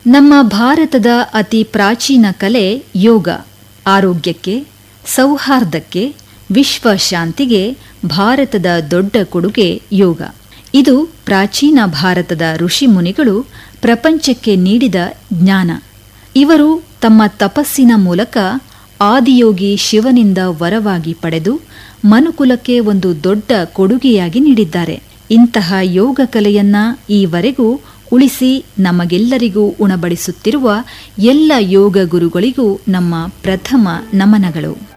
ನಮ್ಮ ಭಾರತದ ಅತಿ ಪ್ರಾಚೀನ ಕಲೆ ಯೋಗ ಆರೋಗ್ಯಕ್ಕೆ ಸೌಹಾರ್ದಕ್ಕೆ ವಿಶ್ವ ಶಾಂತಿಗೆ ಭಾರತದ ದೊಡ್ಡ ಕೊಡುಗೆ ಯೋಗ ಇದು ಪ್ರಾಚೀನ ಭಾರತದ ಋಷಿಮುನಿಗಳು ಪ್ರಪಂಚಕ್ಕೆ ನೀಡಿದ ಜ್ಞಾನ ಇವರು ತಮ್ಮ ತಪಸ್ಸಿನ ಮೂಲಕ ಆದಿಯೋಗಿ ಶಿವನಿಂದ ವರವಾಗಿ ಪಡೆದು ಮನುಕುಲಕ್ಕೆ ಒಂದು ದೊಡ್ಡ ಕೊಡುಗೆಯಾಗಿ ನೀಡಿದ್ದಾರೆ ಇಂತಹ ಯೋಗ ಕಲೆಯನ್ನ ಈವರೆಗೂ ಉಳಿಸಿ ನಮಗೆಲ್ಲರಿಗೂ ಉಣಬಡಿಸುತ್ತಿರುವ ಎಲ್ಲ ಯೋಗ ಗುರುಗಳಿಗೂ ನಮ್ಮ ಪ್ರಥಮ ನಮನಗಳು